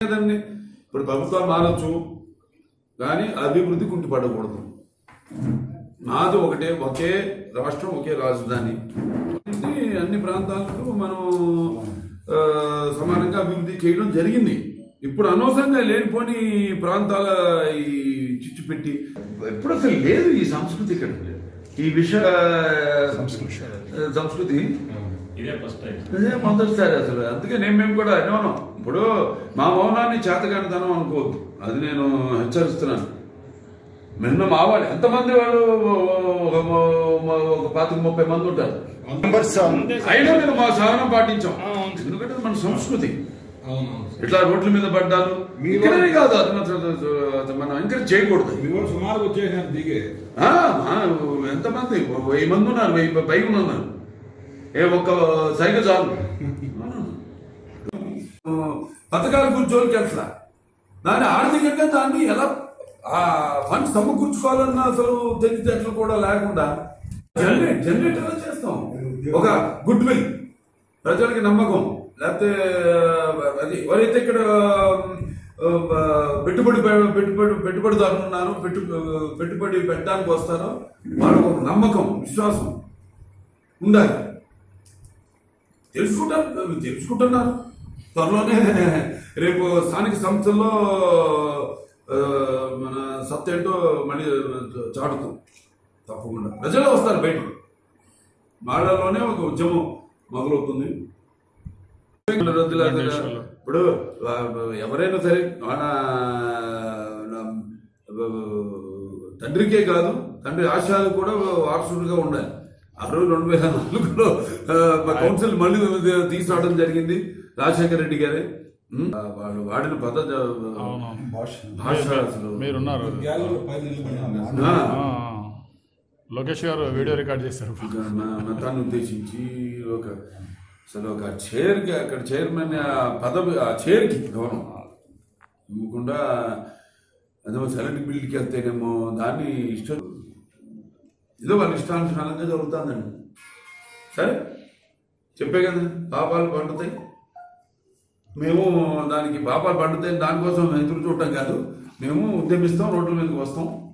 లేదండి ఇప్పుడు ప్రభుత్వాలు మారచ్చు కానీ అభివృద్ధి కుంటిపడకూడదు నాది ఒకటే ఒకే రాష్ట్రం ఒకే రాజధాని ఇది అన్ని ప్రాంతాలకు మనం ఆ, సమానంగా అభివృద్ధి చేయడం జరిగింది ఇప్పుడు అనవసరంగా లేనిపోని ప్రాంతాల ఈ చిచ్చు పెట్టి ఎప్పుడు అసలు లేదు ఈ సంస్కృతి ఇక్కడ ఈ విష సంస్కృతి ఇదే ఫస్ట్ టైం అదే మొదటిసారి అసలు అందుకే నేను మేము కూడా అనేవను ఇప్పుడు మా మౌనాన్ని చేతగానితనం అనుకోవద్దు అది నేను హెచ్చరిస్తున్నాను నిన్న మా వాళ్ళు ఎంతమంది వాళ్ళు ఒక ఒక పాతిక ముప్పై మంది ఉంటారు మెంబర్స్ అయినా మేము మా సహనం పాటించాం ఎందుకంటే అది మన సంస్కృతి అవునవును ఇట్లా రోడ్ల మీద పడ్డారు మీ ఇక్కడనే కాదు అది మాత్రం అది మనం ఎంకరేజ్ చేయకూడదు మీ వాళ్ళు సుమారుగా వచ్చేసినారు దిగే ఆ, ఆ, ఎంతమంది వెయ్యి మంది ఉన్నారు వెయ్యి పైగా ఉన్నారు ఏ ఒక్క సైకిల్ చాలు పథకాల గురించి జోలికి వెళ్తా దాని ఆర్థికంగా దాన్ని ఎలా ఆ ఫండ్స్ సమకూర్చుకోవాలన్న అసలు తెలివితేటలు కూడా లేకుండా జనరేట్ జనరేట్ ఎలా చేస్తాం ఒక గుడ్ విల్ ప్రజలకి నమ్మకం లేకపోతే అది ఎవరైతే ఇక్కడ ఆ, పెట్టుబడి పె- పెట్టుబడి పెట్టుబడిదారులు ఉన్నారో పెట్టు పెట్టుబడి పెట్టడానికి వస్తారో వాళ్ళకు ఒక నమ్మకం విశ్వాసం ఉండాలి తెలుసుకుంటారు తెలుసుకుంటున్నారు త్వరలోనే రేపు స్థానిక సంస్థల్లో ఆ, మన సత్త ఏంటో మళ్ళీ చాటుతాం తప్పకుండా ప్రజలే వస్తారు బయటకు వాళ్ళలోనే ఒక ఉద్యమం మొదలవుతుంది ఇప్పుడు ఆ, ఎవరైనా సరే మన నా- తండ్రికే కాదు తండ్రి ఆశయాలు కూడా వారసుడిగా ఉండాలి ఆ రోజు రెండు వేల నాలుగులో ఆ, మా కౌన్సిల్ మళ్ళీ తీసుకురావడం జరిగింది రాజశేఖర రెడ్డి గారే ఉం? ఆ, వాళ్ళు వాడిన పద్ధతి అవునవును భాష అసలు మీరున్నారు గ్యాలరీలో పైన నిలబడినాము. ఆ, ఆ, లోకేష్ గారు వీడియో రికార్డ్ చేశారు ఒక మ- మతాన్ని ఉద్దేశించి ఒక అసలు ఒక చైర్కి అక్కడ చైర్మన్ ఆ పదవి ఆ చైర్కి గౌరవం ఇవ్వకుండా అదేమో సెలెక్ట్ బిల్డ్కి వెళ్తేనేమో దాన్ని ఇష్టం ఏదో వాళ్ళ ఇష్టానుసారంగా జరుగుతుందండి సరే చెప్పే కదా పాపాలు పండుతాయి మేము దానికి పాపాలు పండుతాయి దానికోసం ఎదురు చూడటం కాదు మేము ఉద్యమిస్తాం రోడ్ల మీదకి వస్తాం